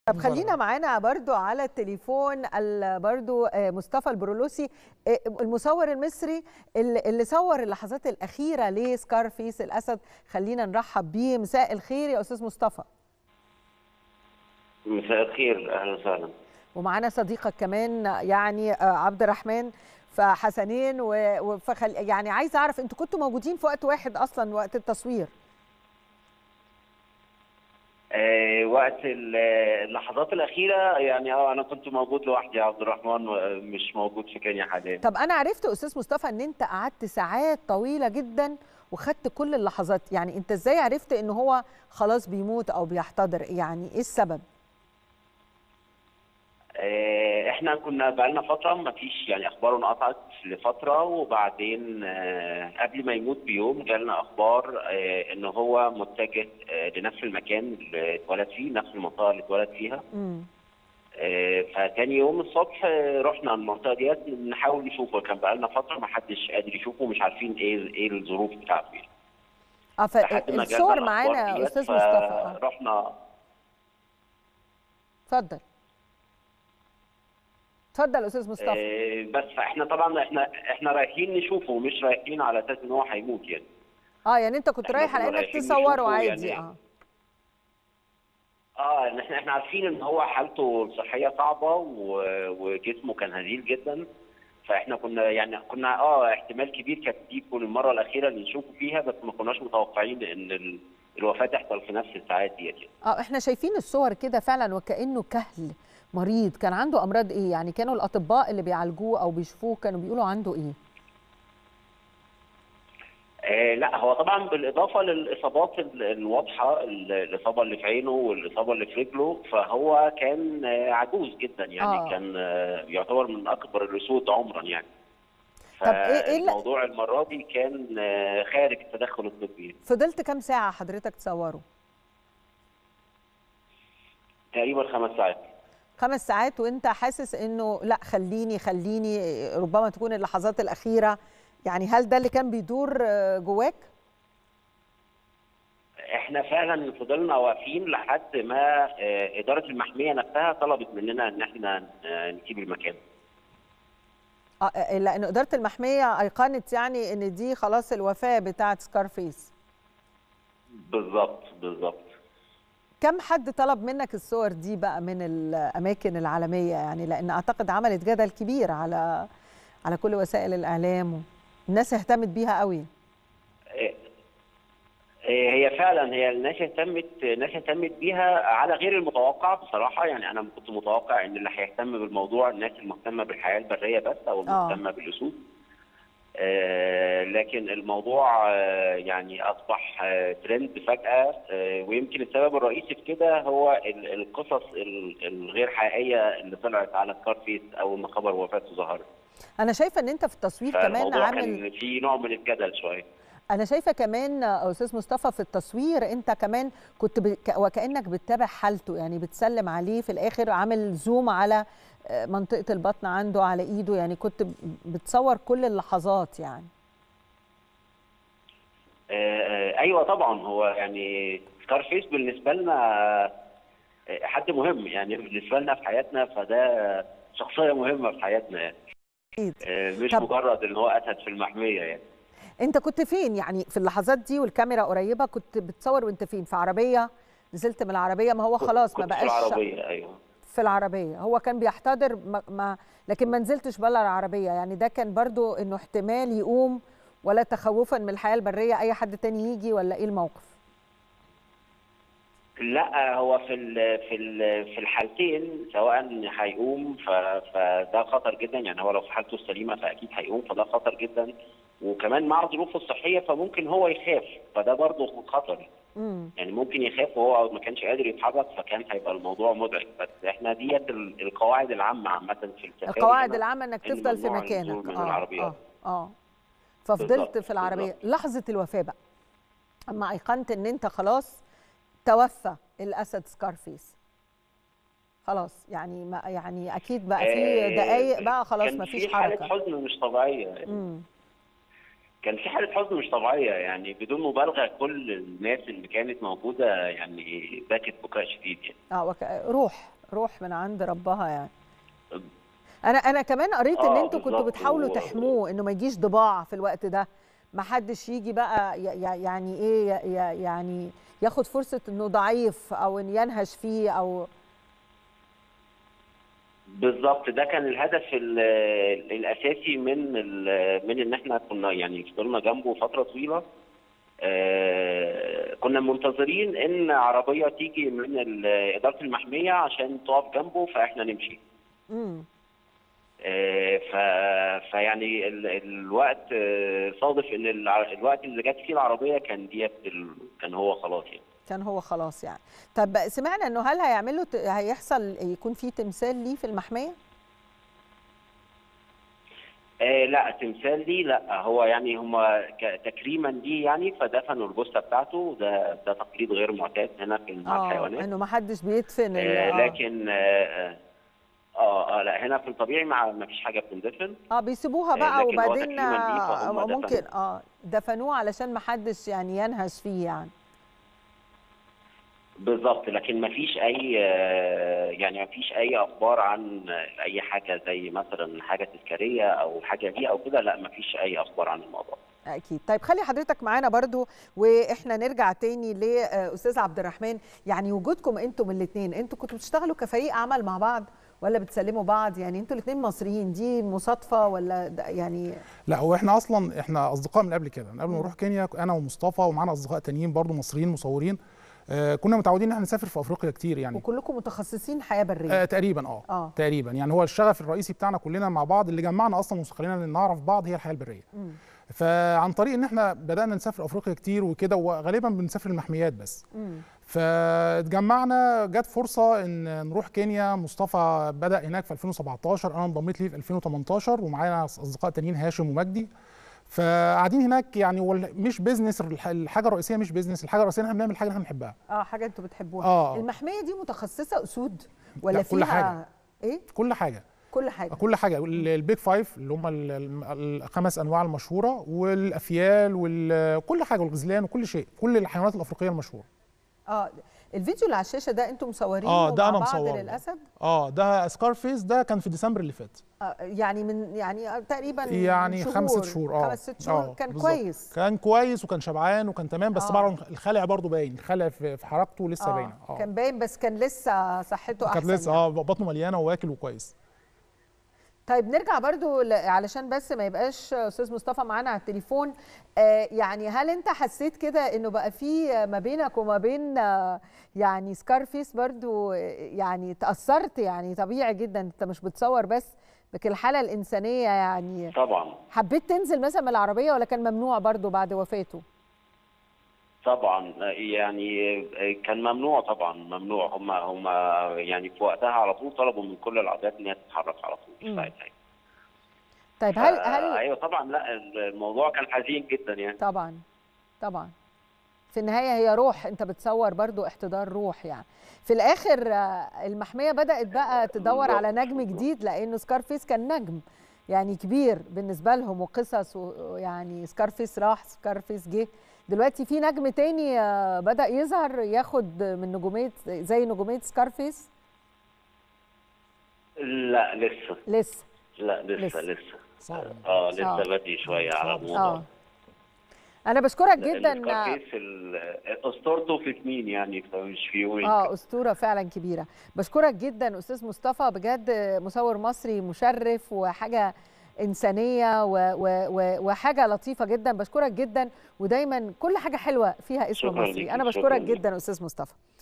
طب خلينا معانا برضو على التليفون ال- برضو آه، مصطفى البرولوسي آه، المصور المصري اللي اللي صور اللحظات الأخيرة لسكارفيس الأسد خلينا نرحب بيه مساء الخير يا أستاذ مصطفى مساء الخير اهلا وسهلا ومعانا صديقك كمان يعني آه، عبد الرحمن فحسنين و- وفخل يعني عايز أعرف أنتوا كنتوا موجودين في وقت واحد أصلا وقت التصوير آه وقت ال- اللحظات الاخيره يعني اه انا كنت موجود لوحدي يا عبد الرحمن ومش موجود في كينيا حاليا طب انا عرفت استاذ مصطفى ان انت قعدت ساعات طويله جدا وخدت كل اللحظات يعني انت ازاي عرفت ان هو خلاص بيموت او بيحتضر يعني ايه السبب آه احنا كنا بقالنا فتره ما فيش يعني اخباره انقطعت لفتره وبعدين آه قبل ما يموت بيوم جالنا اخبار آه ان هو متجه آه لنفس المكان اللي اتولد فيه نفس المنطقه اللي اتولد فيها امم آه، فتاني يوم الصبح آه، رحنا المنطقه ديت نحاول نشوفه كان بقالنا فتره ما حدش قادر يشوفه ومش عارفين ايه ايه الظروف بتاعته يعني. اه لحد ما جالنا فالصور الأخبار معانا يا ديت، استاذ مصطفى اه فرحنا اتفضل اتفضل استاذ مصطفى آه، بس فاحنا طبعا احنا احنا رايحين نشوفه مش رايحين على اساس ان هو هيموت يعني اه يعني انت كنت إحنا رايح على كنا انك رايحين تصوره نشوفه عادي يعني. اه اه إن احنا احنا عارفين ان هو حالته الصحيه صعبه و- وجسمه كان هزيل جدا فاحنا كنا يعني كنا اه احتمال كبير كانت دي تكون المره الاخيره اللي نشوفه فيها بس ما كناش متوقعين ان ال- الوفاه تحصل في نفس الساعات ديت يعني. اه احنا شايفين الصور كده فعلا وكانه كهل مريض كان عنده امراض ايه يعني كانوا الاطباء اللي بيعالجوه او بيشوفوه كانوا بيقولوا عنده ايه آه لا هو طبعا بالاضافه للاصابات ال- الواضحه ال- الاصابه اللي في عينه والاصابه اللي في رجله فهو كان آه عجوز جدا يعني آه. آه. كان آه يعتبر من اكبر الاسود عمرا يعني طب إيه- إيه اللي- الموضوع المره دي كان آه خارج التدخل الطبي فضلت كام ساعه حضرتك تصوره تقريبا خمس ساعات خمس ساعات وانت حاسس انه لا خليني خليني ربما تكون اللحظات الاخيره يعني هل ده اللي كان بيدور آه، جواك احنا فعلا فضلنا واقفين لحد ما آه، اداره المحميه نفسها طلبت مننا ان احنا آه، نسيب المكان آه، آه، لان اداره المحميه ايقنت يعني ان دي خلاص الوفاه بتاعه سكارفيس بالظبط بالظبط كم حد طلب منك الصور دي بقى من الاماكن العالميه يعني لان اعتقد عملت جدل كبير على على كل وسائل الاعلام الناس اهتمت بيها قوي آه، آه، هي فعلا هي الناس اهتمت الناس اهتمت بيها على غير المتوقع بصراحه يعني انا كنت متوقع ان اللي هيهتم بالموضوع الناس المهتمه بالحياه البريه بس او المهتمه بالاسود آه، لكن الموضوع آه، يعني اصبح آه، ترند فجاه آه، ويمكن السبب الرئيسي في كده هو ال- القصص ال- الغير حقيقيه اللي طلعت على سكارفيس اول ما خبر وفاته ظهر انا شايفه ان انت في التصوير كمان فالموضوع عامل كان في نوع من الجدل شويه انا شايفه كمان آه، استاذ مصطفى في التصوير انت كمان كنت ب... ك- وكانك بتتابع حالته يعني بتسلم عليه في الاخر عامل زوم على آه، منطقه البطن عنده على ايده يعني كنت ب- بتصور كل اللحظات يعني آه، ايوه طبعا هو يعني سكارفيس بالنسبه لنا آه، حد مهم يعني بالنسبه لنا في حياتنا فده شخصيه مهمه في حياتنا يعني أكيد. آه، مش طب- مجرد ان هو اسد في المحميه يعني انت كنت فين يعني في اللحظات دي والكاميرا قريبه كنت بتصور وانت فين في عربيه نزلت من العربيه ما هو خلاص ما كنت في بقاش العربيه ايوه في العربيه هو كان بيحتضر ما, ما لكن ما نزلتش بره العربيه يعني ده كان برضو انه احتمال يقوم ولا تخوفا من الحياه البريه اي حد تاني يجي ولا ايه الموقف لا هو في ال في ال في الحالتين سواء هيقوم ف- فده خطر جدا يعني هو لو في حالته السليمه فاكيد هيقوم فده خطر جدا وكمان مع ظروفه الصحيه فممكن هو يخاف فده برضه خطر امم يعني ممكن يخاف وهو ما كانش قادر يتحرك فكان هيبقى الموضوع مزعج بس احنا ديت ال- القواعد العامه عامه في السفاري القواعد هنا العامه انك إن تفضل في ممنوع النزول مكانك من اه العربيات. اه اه ففضلت بالظبط، في العربيه بالظبط. لحظه الوفاه بقى اما ايقنت ان انت خلاص توفى الاسد سكارفيس خلاص يعني ما يعني اكيد بقى في آه، دقايق بقى خلاص كان ما فيش في حاله حركه حزن مش طبيعيه يعني. امم كان في حاله حزن مش طبيعيه يعني بدون مبالغه كل الناس اللي كانت موجوده يعني بكت بكاء شديد يعني اه وك... روح روح من عند ربها يعني انا انا كمان قريت ان آه، انتوا كنتوا بالظبط. بتحاولوا و- تحموه انه ما يجيش ضباع في الوقت ده ما حدش يجي بقى ي- ي- يعني ايه ي- ي- يعني ياخد فرصه انه ضعيف او ان ينهش فيه او بالظبط ده كان الهدف ال- الاساسي من ال- من ان احنا كنا يعني فضلنا جنبه فتره طويله آه، كنا منتظرين ان عربيه تيجي من ال- اداره المحميه عشان تقف جنبه فاحنا نمشي امم آه، ف فيعني ال- الوقت آه، صادف ان الع- الوقت اللي جت فيه العربيه كان ديت ال- كان هو خلاص يعني كان هو خلاص يعني طب سمعنا انه هل هيعملوا ت- هيحصل يكون في تمثال ليه في المحميه آه لا تمثال دي لا هو يعني هم تكريما ليه يعني فدفنوا الجثه بتاعته ده ده تقليد غير معتاد هنا في مع اه الحيوانات انه ما حدش بيدفن ال- آه آه. لكن آه آه, اه لا هنا في الطبيعي ما ما فيش حاجه بتندفن اه بيسيبوها آه، بقى لكن هو وبعدين تكريماً ليه آه، فهم ممكن دفنوه. اه دفنوه علشان ما حدش يعني ينهش فيه يعني بالظبط لكن ما فيش اي آه يعني ما فيش اي اخبار عن اي حاجه زي مثلا حاجه تذكاريه او حاجه دي او كده لا ما فيش اي اخبار عن الموضوع اكيد طيب خلي حضرتك معانا برضو واحنا نرجع تاني لاستاذ عبد الرحمن يعني وجودكم انتم الاثنين انتوا كنتوا بتشتغلوا كفريق عمل مع بعض ولا بتسلموا بعض يعني انتوا الاثنين مصريين دي مصادفه ولا ده يعني لا هو احنا اصلا احنا اصدقاء من قبل كده من قبل ما نروح كينيا انا ومصطفى ومعانا اصدقاء تانيين برضو مصريين مصورين آه كنا متعودين ان احنا نسافر في افريقيا كتير يعني وكلكم متخصصين حياه بريه آه تقريبا اه, آه. تقريبا يعني هو الشغف الرئيسي بتاعنا كلنا مع بعض اللي جمعنا اصلا وخلينا نعرف بعض هي الحياه البريه مم. فعن طريق ان احنا بدانا نسافر افريقيا كتير وكده وغالبا بنسافر المحميات بس مم. فاتجمعنا جت فرصه ان نروح كينيا مصطفى بدا هناك في 2017 انا انضميت ليه في 2018 ومعانا اصدقاء تانيين هاشم ومجدي فقاعدين هناك يعني هو مش بيزنس الح- الحاجه الرئيسيه مش بيزنس الحاجه الرئيسيه ان احنا بنعمل حاجه احنا بنحبها اه حاجه انتوا بتحبوها آه. المحميه دي متخصصه اسود ولا لا، فيها كل حاجة. ايه كل حاجه كل حاجه كل حاجه ال- البيج فايف اللي هم ال- ال- الخمس انواع المشهوره والافيال وكل حاجه والغزلان وكل شيء كل الحيوانات الافريقيه المشهوره اه الفيديو اللي على الشاشه ده انتم مصورينه آه، ده مع أنا بعض مصوره. للاسد اه ده سكارفيس ده كان في ديسمبر اللي فات آه يعني من يعني آه، تقريبا يعني شهور. خمس ست شهور اه خمس ست شهور آه، كان بالظبط. كويس كان كويس وكان شبعان وكان تمام بس آه. طبعا الخلع برضه باين الخلع في في حركته لسه باينه اه كان باين بس كان لسه صحته احسن كانت لسه يعني. اه بطنه مليانه وواكل وكويس طيب نرجع برضو ل- علشان بس ما يبقاش استاذ مصطفى معانا على التليفون آه يعني هل انت حسيت كده انه بقى في ما بينك وما بين آه، يعني سكارفيس برضو آه، يعني تاثرت يعني طبيعي جدا انت مش بتصور بس لكن الحاله الانسانيه يعني طبعا حبيت تنزل مثلا من العربيه ولا كان ممنوع برضو بعد وفاته طبعا يعني كان ممنوع طبعا ممنوع هم هم يعني في وقتها على طول طلبوا من كل العربيات ان هي تتحرك على طول في مم. ساعتها طيب هل آه، هل ايوه طبعا لا الموضوع كان حزين جدا يعني طبعا طبعا في النهايه هي روح انت بتصور برضو احتضار روح يعني في الاخر آه، المحميه بدات بقى تدور بالظبط. على نجم جديد لانه سكارفيس كان نجم يعني كبير بالنسبه لهم وقصص ويعني سكارفيس راح سكارفيس جه دلوقتي في نجم تاني آه، بدا يظهر ياخد من نجوميه زي نجوميه سكارفيس لا لسه لسه لا لسه. لسه لسه صعب اه آه. لسه بدري شويه على صعب. الموضوع اه انا بشكرك جدا السكارفيس ال- اسطورته في سنين يعني فمش في يومين اه اسطوره فعلا كبيره بشكرك جدا استاذ مصطفى بجد مصور مصري مشرف وحاجه انسانيه و و و وحاجه لطيفه جدا بشكرك جدا ودايما كل حاجه حلوه فيها اسم شكراً مصري ليكي، انا شكراً بشكرك ليكي. جدا استاذ مصطفى